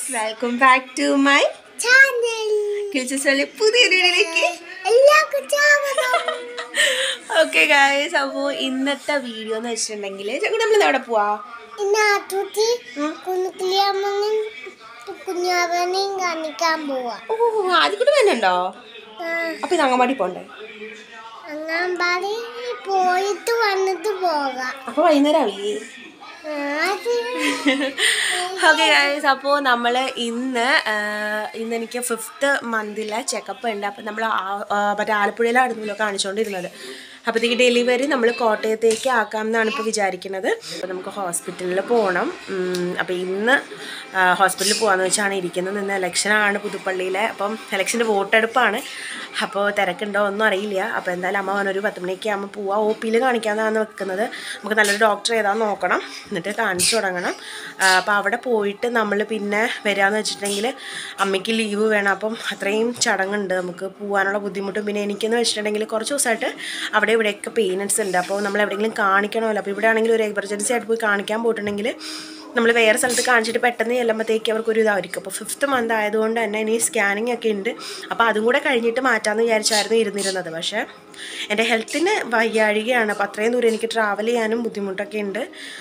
welcome back to my channel Kilicholi പുതിയ വീഡിയോയിലേക്ക് എല്ലാവർക്കും സ്വാഗതം ഓക്കെ ഗായ്സ് അപ്പോൾ ഇന്നത്തെ വീഡിയോ എന്ന് വെച്ചിട്ടുണ്ടെങ്കിൽ നമ്മൾ എവിടെ പോവാ ഇന്ന് ആട്ടൂട്ടി കുഞ്ഞുക്കിളിയമ്മനും കുഞ്ഞാവനെയും കാണിക്കാൻ പോവാ ഓ ആദ്യം കൂടെ വരുന്നുണ്ടോ ആ, അപ്പോൾ ഇത് അങ്ങാടി പോണ്ടേ അങ്ങാമ്പാടി പോയിട്ട് വന്നിട്ട് പോകാം അപ്പോൾ വൈകുന്നേരം ആവില്ലേ ആ, അത് ഓക്കെ ഗൈസ് അപ്പോൾ നമ്മൾ ഇന്ന് ആ, ഇന്ന് എനിക്ക് ഫിഫ്ത്ത് മന്തിലെ ചെക്കപ്പ് ഉണ്ട് അപ്പോൾ നമ്മൾ മറ്റേ ആലപ്പുഴയിലായിരുന്നല്ലോ കാണിച്ചുകൊണ്ടിരുന്നത് അപ്പോഴത്തേക്ക് ഡെലിവറി നമ്മൾ കോട്ടയത്തേക്ക് ആക്കാം എന്നാണ് ഇപ്പോൾ വിചാരിക്കുന്നത് അപ്പോൾ നമുക്ക് ഹോസ്പിറ്റലിൽ പോകണം അപ്പോൾ ഇന്ന് ഹോസ്പിറ്റലിൽ പോകാമെന്ന് വെച്ചാണ് ഇരിക്കുന്നത് ഇന്ന് ഇലക്ഷനാണ് പുതുപ്പള്ളിയിലെ അപ്പം ഇലക്ഷൻ്റെ വോട്ടെടുപ്പാണ് അപ്പോൾ തിരക്കുണ്ടോ ഒന്നും അറിയില്ല അപ്പോൾ എന്തായാലും അമ്മ പറഞ്ഞൊരു പത്ത് മണിയൊക്കെ ആകുമ്പോൾ പോവാം ഒ പിയിൽ കാണിക്കാമെന്നാണ് വെക്കുന്നത് നമുക്ക് നല്ലൊരു ഡോക്ടർ ഏതാന്ന് നോക്കണം എന്നിട്ട് കാണിച്ചു തുടങ്ങണം അപ്പോൾ അവിടെ പോയിട്ട് നമ്മൾ പിന്നെ വരാമെന്ന് വെച്ചിട്ടുണ്ടെങ്കിൽ അമ്മയ്ക്ക് ലീവ് വേണം അപ്പം അത്രയും ചടങ്ങുണ്ട് നമുക്ക് പോകാനുള്ള ബുദ്ധിമുട്ടും പിന്നെ എനിക്കെന്ന് വെച്ചിട്ടുണ്ടെങ്കിൽ കുറച്ച് ദിവസമായിട്ട് അവിടെ ഇവിടെയൊക്കെ പെയിനൻസ് ഉണ്ട് അപ്പോൾ നമ്മൾ എവിടെയെങ്കിലും കാണിക്കണമല്ലോ അപ്പോൾ ഇവിടെ ആണെങ്കിൽ ഒരു എമർജൻസി ആയിട്ട് പോയി കാണിക്കാൻ പോയിട്ടുണ്ടെങ്കിൽ നമ്മൾ വേറെ സ്ഥലത്ത് കാണിച്ചിട്ട് പെട്ടെന്ന് ചെല്ലുമ്പോഴത്തേക്ക് അവർക്കൊരു ഇതായിരിക്കും അപ്പോൾ ഫിഫ്ത്ത് മന്ത് ആയതുകൊണ്ട് തന്നെ ഇനി സ്കാനിങ് ഒക്കെ ഉണ്ട് അപ്പോൾ അതും കൂടെ കഴിഞ്ഞിട്ട് മാറ്റാമെന്ന് വിചാരിച്ചായിരുന്നു ഇരുന്നിരുന്നത് പക്ഷേ എൻ്റെ ഹെൽത്തിന് വയ്യാഴികയാണ് അപ്പോൾ അത്രയും ദൂരം എനിക്ക് ട്രാവൽ ചെയ്യാനും ബുദ്ധിമുട്ടൊക്കെ ഉണ്ട്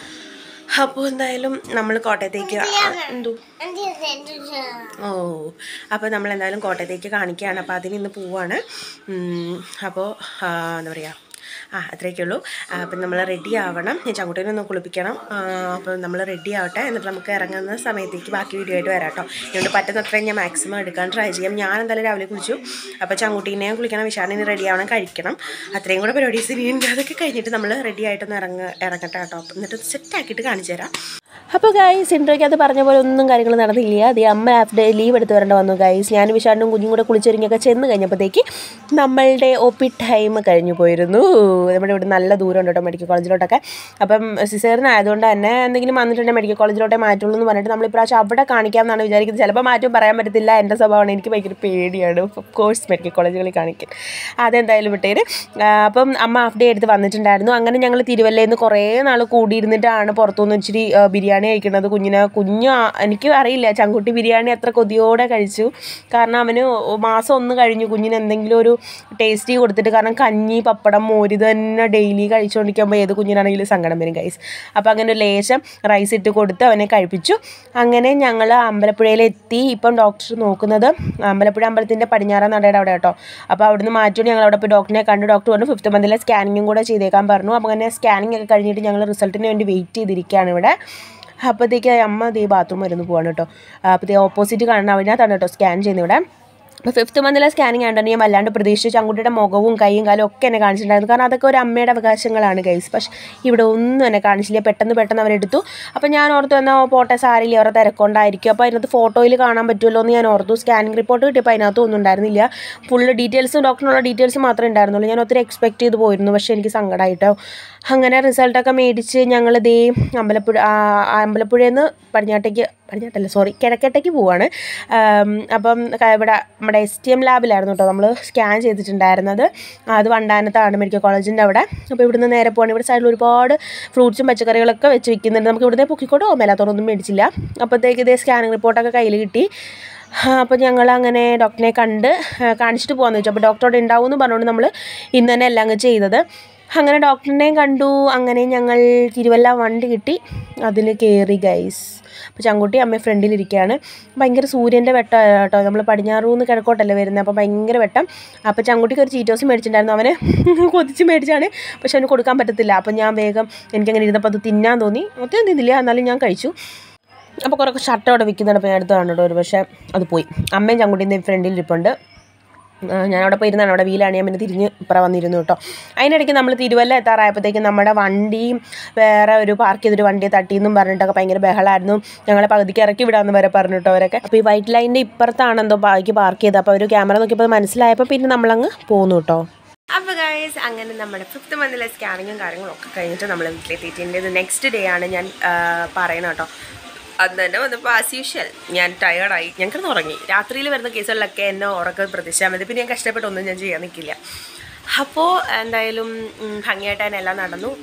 അപ്പോൾ എന്തായാലും നമ്മൾ കോട്ടയത്തേക്ക് ആ, എന്തോ എന്റെ രണ്ട് ഓ അപ്പോൾ നമ്മൾ എന്തായാലും കോട്ടയത്തേക്ക് കാണിക്കുകയാണ് അപ്പോൾ അതിന് ഇന്ന് പോവാണ് ഉം, അപ്പോൾ ആ, എന്താ പറയുക ആ അത്രയൊക്കെ ഉള്ളൂ ആ, അപ്പം നമ്മൾ റെഡി ആവണം ഞാൻ ചങ്കുട്ടീനെ ഒന്ന് കുളിപ്പിക്കണം ആ, അപ്പോൾ നമ്മൾ റെഡി ആവട്ടെ എന്നിട്ട് നമുക്ക് ഇറങ്ങുന്ന സമയത്തേക്ക് ബാക്കി വീഡിയോ ആയിട്ട് വരാം കേട്ടോ ഇതുകൊണ്ട് പറ്റുന്നത്രയും ഞാൻ മാക്സിമം എടുക്കാൻ ട്രൈ ചെയ്യാം ഞാൻ എന്തായാലും രാവിലെ കുളിച്ചു അപ്പോൾ ചങ്കുട്ടീനെയും കുളിക്കണം വിശാലിനെ റെഡി ആവണം കഴിക്കണം അത്രയും കൂടെ പരിപാടീസ് ഇനിയുണ്ട് അതൊക്കെ കഴിഞ്ഞിട്ട് നമ്മൾ റെഡി ആയിട്ടൊന്ന് ഇറങ്ങ ഇറങ്ങട്ടെ കേട്ടോ അപ്പം എന്നിട്ട് സെറ്റ് ആക്കിയിട്ട് കാണിച്ചു തരാം അപ്പോൾ ഗൈസ് ഇൻട്രോയ്ക്ക് അത് പറഞ്ഞ പോലെ ഒന്നും കാര്യങ്ങൾ നടന്നില്ല അത് അമ്മ ഹാഫ് ഡേ ലീവ് എടുത്ത് വരേണ്ട വന്നു ഗൈസ് ഞാൻ വിശാണ്ടും കുഞ്ഞും കൂടെ കുളിച്ചൊരുങ്ങിയൊക്കെ ചെന്ന് കഴിഞ്ഞപ്പോഴത്തേക്ക് നമ്മളുടെ ഒ പി ടൈം കഴിഞ്ഞു പോയിരുന്നു നമ്മുടെ ഇവിടെ നല്ല ദൂരം ഉണ്ട് കേട്ടോ മെഡിക്കൽ കോളേജിലോട്ടൊക്കെ അപ്പം സിസേറിനായതുകൊണ്ട് തന്നെ എന്തെങ്കിലും വന്നിട്ടുണ്ടെങ്കിൽ മെഡിക്കൽ കോളേജിലോട്ടേ മാറ്റുള്ളൂ എന്ന് പറഞ്ഞിട്ട് നമ്മൾ ഇപ്രാവശ്യം അവിടെ കാണിക്കാമെന്നാണ് വിചാരിക്കുന്നത് ചിലപ്പോൾ മാറ്റം പറയാൻ പറ്റത്തില്ല എൻ്റെ സ്വഭാവമാണ് എനിക്ക് ഭയങ്കര പേടിയാണ് ഓഫ് കോഴ്സ് മെഡിക്കൽ കോളേജുകളിൽ കാണിക്കാൻ അതെന്തായാലും വിട്ടേര് ആ, അപ്പം അമ്മ ഹാഫ് ഡേ എടുത്ത് വന്നിട്ടുണ്ടായിരുന്നു അങ്ങനെ ഞങ്ങൾ തിരുവല്ലയിൽ നിന്ന് കുറേ നാൾ കൂടിയിരുന്നിട്ടാണ് പുറത്തുനിന്ന് ഇച്ചിരി ആ, ബിരിയാണി കഴിക്കുന്നത് കുഞ്ഞിന് കുഞ്ഞു ആ- എനിക്ക് അറിയില്ല ചങ്കുട്ടി ബിരിയാണി അത്ര കൊതിയോടെ കഴിച്ചു കാരണം അവന് മാസം ഒന്ന് കഴിഞ്ഞു കുഞ്ഞിന് എന്തെങ്കിലും ഒരു ടേസ്റ്റി കൊടുത്തിട്ട് കാരണം കഞ്ഞി പപ്പടം മോര് ഇത് തന്നെ ഡെയിലി കഴിച്ചുകൊണ്ടിരിക്കുമ്പോൾ ഏത് കുഞ്ഞിനാണെങ്കിലും സങ്കടം വരും ഗൈസ് അപ്പോൾ അങ്ങനെ ഒരു ലേശം റൈസ് ഇട്ട് കൊടുത്ത് അവനെ കഴിപ്പിച്ചു അങ്ങനെ ഞങ്ങൾ അമ്പലപ്പുഴയിലെത്തി ഇപ്പം ഡോക്ടർ നോക്കുന്നത് അമ്പലപ്പുഴ അമ്പലത്തിൻ്റെ പടിഞ്ഞാറ നടയുടെ അവിടെ കേട്ടോ അപ്പോൾ അവിടുന്ന് മാറ്റി ഞങ്ങൾ അവിടെ പോയി ഡോക്ടറിനെ കണ്ടു ഡോക്ടർ പറഞ്ഞു ഫിഫ്ത്ത് മന്തിലെ സ്കാനിങ്ങും കൂടെ ചെയ്തേക്കാൻ പറഞ്ഞു അപ്പോൾ അങ്ങനെ സ്കാനിങ് ഒക്കെ കഴിഞ്ഞിട്ട് ഞങ്ങൾ റിസൾട്ടിന് വേണ്ടി വെയിറ്റ് ചെയ്തിരിക്കുകയാണ് ഇവിടെ അപ്പോഴത്തേക്ക് അമ്മ ദേ ബാത്റൂം വരുന്നു പോവാണ് കേട്ടോ അപ്പോഴത്തേ ഓപ്പോസിറ്റ് കാണുന്ന അതിനകത്താണ് കേട്ടോ സ്കാൻ ചെയ്യുന്നത് ഇവിടെ അപ്പോൾ ഫിഫ്ത്ത് മന്തിലെ സ്കാനിങ് ആയതുകൊണ്ട് ഞാൻ വല്ലാണ്ട് പ്രതീക്ഷിച്ചു ചങ്കുട്ടിയുടെ മുഖവും കൈയും കാലും ഒക്കെ എന്നെ കാണിച്ചിട്ടുണ്ടായിരുന്നു കാരണം അതൊക്കെ ഒരു അമ്മയുടെ അവകാശങ്ങളാണ് ഗൈസ് പക്ഷേ ഇവിടെ ഒന്നും എന്നെ കാണിച്ചില്ല പെട്ടെന്ന് പെട്ടെന്ന് അവരെടുത്തു അപ്പോൾ ഞാൻ ഓർത്തു എന്നാൽ പോട്ടെ സാരില്ല അവരുടെ തിരക്കൊണ്ടായിരിക്കും അപ്പോൾ അതിനകത്ത് ഫോട്ടോയിൽ കാണാൻ പറ്റുമല്ലോ എന്ന് ഞാൻ ഓർത്തു സ്കാനിങ് റിപ്പോർട്ട് കിട്ടിയപ്പോൾ അതിനകത്ത് ഒന്നും ഉണ്ടായിരുന്നില്ല ഫുള്ള് ഡീറ്റെയിൽസ് ഡോക്ടറിനുള്ള ഡീറ്റെയിൽസ് മാത്രമേ ഉണ്ടായിരുന്നുള്ളൂ ഞാൻ ഒത്തിരി എക്സ്പെക്ട് ചെയ്ത് പോയിരുന്നു പക്ഷേ എനിക്ക് സങ്കടമായിട്ടോ അങ്ങനെ റിസൾട്ടൊക്കെ മേടിച്ച് ഞങ്ങൾ ദേ അമ്പലപ്പുഴ ആ, ആ അമ്പലപ്പുഴയിൽ നിന്ന് പടിഞ്ഞാട്ടേക്ക് പടിഞ്ഞാട്ടല്ല സോറി കിഴക്കേട്ടേക്ക് പോവാണ് ആം, അപ്പം ക- ഇവിടെ നമ്മുടെ എസ് ടി എം ലാബിലായിരുന്നു കേട്ടോ നമ്മൾ സ്കാൻ ചെയ്തിട്ടുണ്ടായിരുന്നത് അത് വണ്ടാനത്താണ് മെഡിക്കൽ കോളേജിൻ്റെ അവിടെ അപ്പോൾ ഇവിടുന്ന് നേരെ പോവാണ് ഇവിടെ സൈഡിൽ ഒരുപാട് ഫ്രൂട്ട്സും പച്ചക്കറികളൊക്കെ വെച്ച് വിൽക്കുന്നുണ്ട് നമുക്ക് ഇവിടുന്ന് പൊക്കിക്കോട്ടോ മേലാത്തോടൊന്നും മേടിച്ചില്ല അപ്പോഴത്തേക്ക് ഇതേ സ്കാനിങ് റിപ്പോർട്ടൊക്കെ കയ്യിൽ കിട്ടി അപ്പോൾ ഞങ്ങൾ അങ്ങനെ ഡോക്ടറിനെ കണ്ട് ആ, കാണിച്ചിട്ട് പോകാമെന്ന് വെച്ചു അപ്പോൾ ഡോക്ടറോട് ഉണ്ടാവും എന്ന് പറഞ്ഞുകൊണ്ട് നമ്മൾ ഇന്ന് തന്നെ എല്ലാം അങ്ങ് ചെയ്തത് അങ്ങനെ ഡോക്ടറിനെയും കണ്ടു അങ്ങനെ ഞങ്ങൾ തിരുവല്ല വണ്ടി കിട്ടി അതിൽ കയറി ഗൈസ് അപ്പോൾ ചങ്കുട്ടി അമ്മ ഫ്രണ്ടിലിരിക്കുകയാണ് ഭയങ്കര സൂര്യൻ്റെ വെട്ടം കേട്ടോ നമ്മൾ പടിഞ്ഞാറൂന്ന് കിഴക്കോട്ടല്ലേ വരുന്നത് അപ്പോൾ ഭയങ്കര വെട്ടം അപ്പോൾ ചങ്കുട്ടിക്ക് ഒരു ചീറ്റോസ് മേടിച്ചിട്ടുണ്ടായിരുന്നു അവന് കൊതിച്ച് മേടിച്ചാണ് പക്ഷെ അവന് കൊടുക്കാൻ പറ്റത്തില്ല അപ്പോൾ ഞാൻ വേഗം എനിക്കങ്ങനെ ഇരുന്നപ്പോൾ അത് തിന്നാൻ തോന്നി ഒത്തിരി തിന്നില്ല എന്നാലും ഞാൻ കഴിച്ചു അപ്പോൾ കുറേ ഷർട്ട് അവിടെ വിൽക്കുന്നുണ്ട് അപ്പോൾ ഞാൻ എടുത്തതാണ് കേട്ടോ ഒരു പക്ഷേ അത് പോയി അമ്മയും ചങ്കുട്ടീൻ്റെ ഫ്രണ്ടിൽ ഇരിപ്പുണ്ട് ആ, ഞാനവിടെ പോയി ഇരുന്നാണ് അവിടെ വീലാണ് ഞാൻ പിന്നെ തിരിഞ്ഞ് ഇപ്പുറം വന്നിരുന്നു കേട്ടോ അതിനിടയ്ക്ക് നമ്മൾ തിരുവല്ല എത്താറായപ്പോഴത്തേക്കും നമ്മുടെ വണ്ടിയും വേറെ ഒരു പാർക്ക് ചെയ്തൊരു വണ്ടിയെ തട്ടിയെന്നും പറഞ്ഞിട്ടൊക്കെ ഭയങ്കര ബഹളമായിരുന്നു ഞങ്ങളെ പകുതിക്ക് ഇറക്കി വിടാമെന്ന് വരെ പറഞ്ഞു കേട്ടോ അവരൊക്കെ അപ്പോൾ ഈ വൈറ്റ് ലൈനിൻ്റെ ഇപ്പുറത്താണ് എന്തോ ബാക്കി പാർക്ക് ചെയ്തത് അപ്പോൾ ഒരു ക്യാമറ നോക്കിയപ്പോൾ അത് മനസ്സിലായപ്പോൾ പിന്നെ നമ്മളങ്ങ് പോന്നു കേട്ടോ അപ്പോൾ ഗൈസ് അങ്ങനെ നമ്മുടെ ഫിഫ്ത്ത് മന്തിലെ സ്കാനിങ്ങും കാര്യങ്ങളും ഒക്കെ കഴിഞ്ഞിട്ട് നമ്മൾ വീട്ടിലെത്തിയിട്ടുണ്ട് നെക്സ്റ്റ് ഡേ ആണ് ഞാൻ ആ, പറയുന്നത് കേട്ടോ അന്ന് തന്നെ വന്നപ്പോൾ ആസ് യൂഷ്വൽ ഞാൻ ടയേർഡായി ഞാൻ കിടന്ന് ഉറങ്ങി രാത്രിയിൽ വരുന്ന കേസുകളിലൊക്കെ എന്നെ ഉറക്കം പ്രതീക്ഷിച്ചാൽ മതി പിന്നെ ഞാൻ കഷ്ടപ്പെട്ടൊന്നും ഞാൻ ചെയ്യാൻ നിൽക്കില്ല അപ്പോൾ എന്തായാലും ഉം, ഭംഗിയായിട്ട് തന്നെ എല്ലാം നടന്നു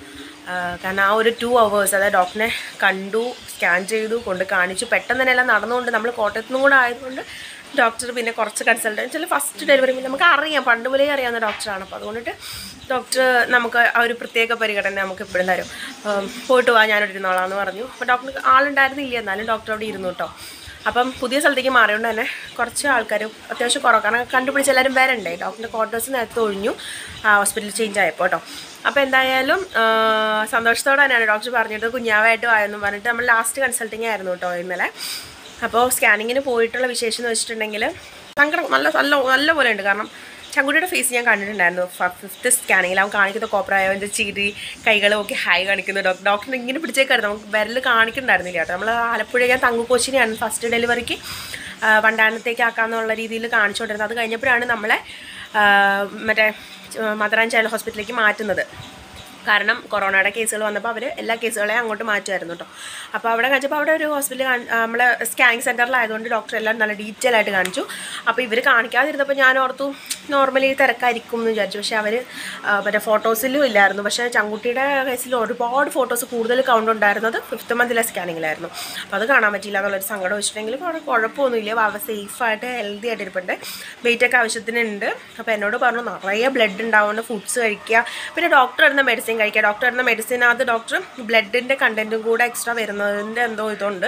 ആ, കാരണം ആ ഒരു ടു അവേഴ്സ് അതായത് ഡോക്ടറിനെ കണ്ടു സ്കാൻ ചെയ്തു കൊണ്ട് കാണിച്ചു പെട്ടെന്ന് തന്നെ എല്ലാം നടന്നുകൊണ്ട് നമ്മൾ കോട്ടയത്തു നിന്നും കൂടെ ആയതുകൊണ്ട് ഡോക്ടർ പിന്നെ കുറച്ച് കൺസൾട്ട് ചില ഫസ്റ്റ് ഡെലിവറി നമുക്ക് അറിയാം പണ്ട് മുതലേ അറിയാവുന്ന ഡോക്ടറാണ് അപ്പോൾ അതുകൊണ്ടിട്ട് ഡോക്ടർ നമുക്ക് ആ ഒരു പ്രത്യേക പരിഗണന നമുക്ക് എപ്പോഴും തരും ഉം, പോയിട്ട് വാ ഞാനിവിടെ ഇരുന്നോളാം എന്ന് പറഞ്ഞു അപ്പോൾ ഡോക്ടർക്ക് ആളുണ്ടായിരുന്നില്ല എന്നാലും ഡോക്ടർ അവിടെ ഇരുന്നു കേട്ടോ അപ്പം പുതിയ സ്ഥലത്തേക്ക് മാറിയോണ്ട് തന്നെ കുറച്ച് ആൾക്കാർ അത്യാവശ്യം കുറവ് കാരണം കണ്ടുപിടിച്ച് എല്ലാവരും വരണ്ടേ ഡോക്ടറിൻ്റെ ക്വാർട്ടേഴ്സ് നേരത്തെ ഒഴിഞ്ഞു ഹോസ്പിറ്റൽ ചേഞ്ച് ആയപ്പോൾ കേട്ടോ അപ്പോൾ എന്തായാലും ആ, സന്തോഷത്തോടെ തന്നെയാണ് ഡോക്ടർ പറഞ്ഞത് കുഞ്ഞാവായിട്ട് ആയെന്നും പറഞ്ഞിട്ട് നമ്മൾ ലാസ്റ്റ് കൺസൾട്ടിങ് ആയിരുന്നു കേട്ടോ ഇന്നലെ അപ്പോൾ സ്കാനിങ്ങിന് പോയിട്ടുള്ള വിശേഷം എന്ന് വെച്ചിട്ടുണ്ടെങ്കിൽ സങ്കടം നല്ല നല്ല നല്ല പോലെ ഉണ്ട് കാരണം ചങ്കുടിയുടെ ഫേസ് ഞാൻ കണ്ടിട്ടുണ്ടായിരുന്നു ഫിഫ്ത്ത് സ്കാനിങ്ങിൽ അവൻ കാണിക്കുന്ന കോപ്രായവൻ്റെ ചിരി കൈകളും ഒക്കെ ഹായ് കാണിക്കുന്നു ഡോക്ടർ ഡോക്ടർ ഇങ്ങനെ പിടിച്ചേക്കായിരുന്നു നമുക്ക് വിരൽ കാണിക്കണ്ടായിരുന്നില്ല കേട്ടോ നമ്മൾ ആലപ്പുഴ ഞാൻ തങ്കുക്കോച്ചിനെയാണ് ഫസ്റ്റ് ഡെലിവറിക്ക് വണ്ടാനത്തേക്ക് ആക്കാമെന്നുള്ള രീതിയിൽ കാണിച്ചുകൊണ്ടിരുന്നത് അത് കഴിഞ്ഞപ്പോഴാണ് നമ്മളെ ആ, മറ്റേ മദർ ആൻഡ് ചൈൽഡ് ഹോസ്പിറ്റലിലേക്ക് മാറ്റുന്നത് കാരണം കൊറോണയുടെ കേസുകൾ വന്നപ്പോൾ അവർ എല്ലാ കേസുകളെയും അങ്ങോട്ട് മാറ്റുമായിരുന്നു കേട്ടോ അപ്പോൾ അവിടെ കാണിച്ചപ്പോൾ അവിടെ ഒരു ഹോസ്പിറ്റൽ നമ്മളെ സ്കാനിങ് സെൻറ്ററിലായതുകൊണ്ട് ഡോക്ടർ എല്ലാം നല്ല ഡീറ്റെയിൽ ആയിട്ട് കാണിച്ചു അപ്പോൾ ഇവർ കാണിക്കാതിരുന്നപ്പോൾ ഞാൻ ഓർത്തു നോർമലി തിരക്കായിരിക്കും എന്ന് വിചാരിച്ചു പക്ഷേ അവർ മറ്റേ ഫോട്ടോസിലും ഇല്ലായിരുന്നു പക്ഷേ ചങ്കുട്ടിയുടെ കേസിൽ ഒരുപാട് ഫോട്ടോസ് കൂടുതൽ കൗണ്ട് ഉണ്ടായിരുന്നത് ഫിഫ്ത്ത് മന്തിലെ സ്കാനിങ്ങിലായിരുന്നു അപ്പോൾ അത് കാണാൻ പറ്റിയില്ല എന്നുള്ളൊരു സങ്കടം വെച്ചിട്ടുണ്ടെങ്കിൽ അവിടെ കുഴപ്പമൊന്നുമില്ല അവ സേഫായിട്ട് ഹെൽത്തി ആയിട്ട് ഇരിപ്പുണ്ട് വെയിറ്റ് ഒക്കെ ആവശ്യത്തിനുണ്ട് അപ്പോൾ എന്നോട് പറഞ്ഞു നിറയെ ബ്ലഡ് ഉണ്ടാവുന്ന ഫുഡ്സ് കഴിക്കുക പിന്നെ ഡോക്ടർ തരുന്ന മെഡിസിൻ കഴിക്കുക ഡോക്ടർ തരുന്ന മെഡിസിനകത്ത് ഡോക്ടർ ബ്ലഡിൻ്റെ കണ്ടൻറ്റും കൂടെ എക്സ്ട്രാ വരുന്നതിൻ്റെ എന്തോ ഇതുണ്ട്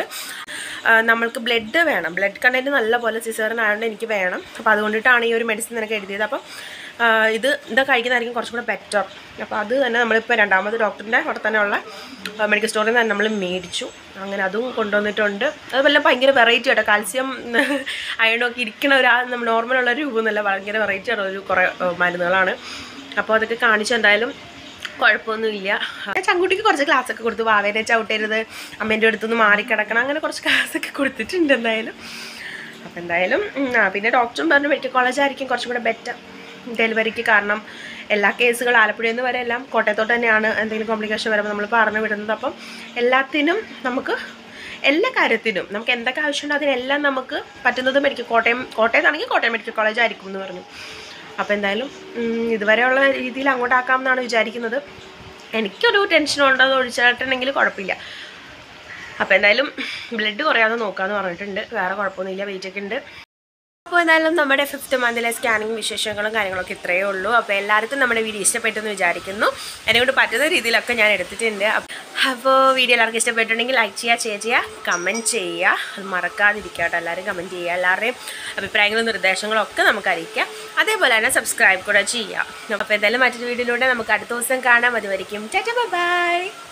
ആ, നമ്മൾക്ക് ബ്ലഡ് വേണം ബ്ലഡ് കണ്ടൻറ്റ് നല്ല പോലെ സിസേറിനായതുകൊണ്ട് എനിക്ക് വേണം അപ്പോൾ അതുകൊണ്ടിട്ടാണ് ഈ ഒരു മെഡിസിൻ നിനക്ക് എഴുതിയത് അപ്പം ആ, ഇത് ഇത് കഴിക്കുന്നതായിരിക്കും കുറച്ചും കൂടെ ബെറ്റർ അപ്പോൾ അത് തന്നെ നമ്മളിപ്പോൾ രണ്ടാമത് ഡോക്ടറിൻ്റെ അവിടെ തന്നെ ഉള്ള മെഡിക്കൽ സ്റ്റോറിൽ നിന്ന് തന്നെ നമ്മൾ മേടിച്ചു അങ്ങനെ അതും കൊണ്ടുവന്നിട്ടുണ്ട് അത് വല്ല ഭയങ്കര വെറൈറ്റി ആട്ടോ കാൽസ്യം അയണൊക്കെ ഇരിക്കുന്ന ഒരു നമ്മൾ നോർമലുള്ള രൂപമൊന്നുമല്ല ഭയങ്കര വെറൈറ്റി ആയിട്ട് ഒരു കുറേ ആ, മരുന്നുകളാണ് അപ്പോൾ അതൊക്കെ കാണിച്ചു എന്തായാലും കുഴപ്പമൊന്നുമില്ല ഞാൻ ചങ്കുട്ടിക്ക് കുറച്ച് ക്ലാസ് ഒക്കെ കൊടുത്തു വാവേനെ ചവിട്ടരുത് അമ്മേൻ്റെ അടുത്തുനിന്ന് മാറിക്കിടക്കണം അങ്ങനെ കുറച്ച് ക്ലാസ് ഒക്കെ കൊടുത്തിട്ടുണ്ട് എന്തായാലും അപ്പോൾ എന്തായാലും ഉം, ആ പിന്നെ ഡോക്ടറും പറഞ്ഞു മെഡിക്കൽ കോളേജ് ആയിരിക്കും കുറച്ചും കൂടെ ബെറ്റർ ഡെലിവറിക്ക് കാരണം എല്ലാ കേസുകളും ആലപ്പുഴയിൽ നിന്ന് വരെ എല്ലാം കോട്ടയത്തോട്ട് തന്നെയാണ് എന്തെങ്കിലും കോംപ്ലിക്കേഷൻ വരുമ്പോൾ നമ്മൾ പറഞ്ഞു വിടുന്നത് അപ്പം എല്ലാത്തിനും നമുക്ക് എല്ലാ കാര്യത്തിനും നമുക്ക് എന്തൊക്കെ ആവശ്യമുണ്ടോ അതിനെല്ലാം നമുക്ക് പറ്റുന്നത് മെഡിക്കൽ കോട്ടയം കോട്ടയത്താണെങ്കിൽ കോട്ടയം മെഡിക്കൽ കോളേജ് ആയിരിക്കും എന്ന് പറഞ്ഞു അപ്പോൾ എന്തായാലും ഉം, ഇതുവരെയുള്ള രീതിയിൽ അങ്ങോട്ടാക്കാം എന്നാണ് വിചാരിക്കുന്നത് എനിക്കൊരു ടെൻഷൻ ഉണ്ടോ ഒഴിച്ചിട്ടുണ്ടെങ്കിൽ കുഴപ്പമില്ല അപ്പോൾ എന്തായാലും ബ്ലഡ് കുറയാതെ നോക്കാമെന്ന് പറഞ്ഞിട്ടുണ്ട് വേറെ കുഴപ്പമൊന്നുമില്ല വെയിറ്റ് ഒക്കെ ഉണ്ട് അപ്പോൾ എന്തായാലും നമ്മുടെ ഫിഫ്ത്ത് മന്തിലെ സ്കാനിങ് വിശേഷങ്ങളും കാര്യങ്ങളൊക്കെ ഇത്രയേ ഉള്ളൂ അപ്പോൾ എല്ലാവർക്കും നമ്മുടെ വീഡിയോ ഇഷ്ടപ്പെട്ടെന്ന് വിചാരിക്കുന്നു എന്നെ കൊണ്ട് പറ്റുന്ന രീതിയിലൊക്കെ ഞാൻ എടുത്തിട്ടുണ്ട് അപ്പോൾ വീഡിയോ എല്ലാവർക്കും ഇഷ്ടപ്പെട്ടിട്ടുണ്ടെങ്കിൽ ലൈക്ക് ചെയ്യുക ഷെയർ ചെയ്യുക കമൻറ്റ് ചെയ്യുക അത് മറക്കാതിരിക്കുക കേട്ടോ എല്ലാവരും കമൻറ്റ് ചെയ്യുക എല്ലാവരുടെയും അഭിപ്രായങ്ങളും നിർദ്ദേശങ്ങളും ഒക്കെ നമുക്ക് അറിയിക്കാം അതേപോലെ തന്നെ സബ്സ്ക്രൈബ് കൂടെ ചെയ്യുക അപ്പോൾ എന്തായാലും മറ്റൊരു വീഡിയോയിലൂടെ നമുക്ക് അടുത്ത ദിവസം കാണാം അതുവരെയും ബൈ